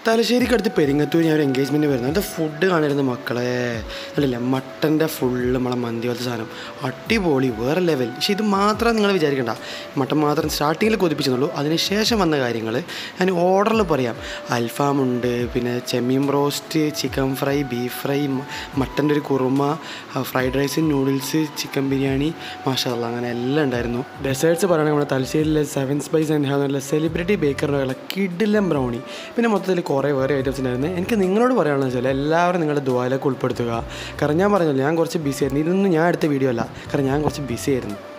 തലശ്ശേരിക്ക് അടുത്ത് പെരിങ്ങത്തൂർ ഞാൻ ഒരു എൻഗേജ്മെൻറ്റ് വരുന്നത് അത് ഫുഡ് കാണിരുന്ന മക്കളെ അല്ലല്ല മട്ടൻ്റെ ഫുള്ള് നമ്മളെ മന്തി പോലത്തെ സാധനം അടിപൊളി വേറെ ലെവൽ പക്ഷേ ഇത് മാത്രം നിങ്ങൾ വിചാരിക്കണ്ട മട്ടൻ മാത്രം സ്റ്റാർട്ടിങ്ങിൽ കൊതിപ്പിച്ചെന്നുള്ളൂ അതിന് ശേഷം വന്ന കാര്യങ്ങൾ ഞാൻ ഓർഡറിൽ പറയാം അൽഫാമുണ്ട് പിന്നെ ചെമ്മീൻ roast chicken fry beef fry മട്ടൻ്റെ ഒരു kurma fried rice noodles chicken biryani മാഷാല്ല അങ്ങനെ എല്ലാം ഉണ്ടായിരുന്നു ഡെസേർട്സ് പറയുകയാണെങ്കിൽ നമ്മുടെ തലശ്ശേരിയിലെ seven spice and have celebrity ബേക്കറിനുള്ള കിഡിലം ബ്രൗണി പിന്നെ മൊത്തത്തിൽ കുറേ വേറെ ഐറ്റംസ് ഉണ്ടായിരുന്നു എനിക്ക് നിങ്ങളോട് പറയാനുള്ളത് വെച്ചാൽ എല്ലാവരും നിങ്ങളുടെ ദ്വാലൊക്കെ ഉൾപ്പെടുത്തുക കാരണം ഞാൻ പറഞ്ഞല്ലോ ഞാൻ കുറച്ച് ബിസി ആയിരുന്നു ഇതൊന്നും ഞാൻ എടുത്ത വീഡിയോ അല്ല കാരണം ഞാൻ കുറച്ച് ബിസി ആയിരുന്നു